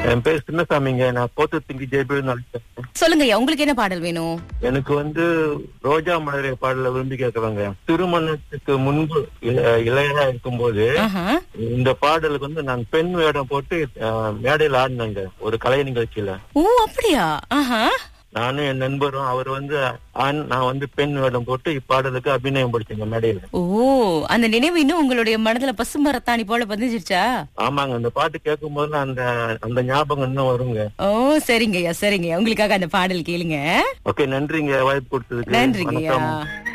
என் பேர் சின்னசாமிங்க நான் கோத்தத்திங்கி ஜெயபிரன் அழைச்சேன் சொல்லுங்க ஐயா உங்களுக்கு என்ன பாடல் வேணும் எனக்கு வந்து ரோஜா மலரே பாடல விரும்பி கேட்கறாங்க திருமணத்துக்கு முன்பு இள- இளையரா இருக்கும்போது ஆஹா. இந்த பாடலுக்கு வந்து நான் பெண் வேடம் போட்டு அஹ், மேடையில் ஆடினேங்க ஒரு கலை நிகழ்ச்சியில ஓ அப்படியா ஆஹா நானும் என் நண்பரும் அவர் வந்து ஆண் நான் வந்து பெண் வேடம் போட்டு இப்பாடலுக்கு அபிநயம் படிச்சேங்க மேடையில ஓ அந்த நினைவு இன்னும் உங்களுடைய மனதுல பசுமரத்தாணி போல பதிஞ்சிருச்சா ஆமாங்க அந்த பாட்டு கேட்கும் போது அந்த அந்த ஞாபகம் இன்னும் வருங்க ஓ சரிங்கய்யா சரிங்கய்யா உங்களுக்காக அந்த பாடல் கேளுங்க ஓகே நன்றிங்க வாய்ப்பு கொடுத்ததுக்கு நன்றிங்கய்யா வணக்கம்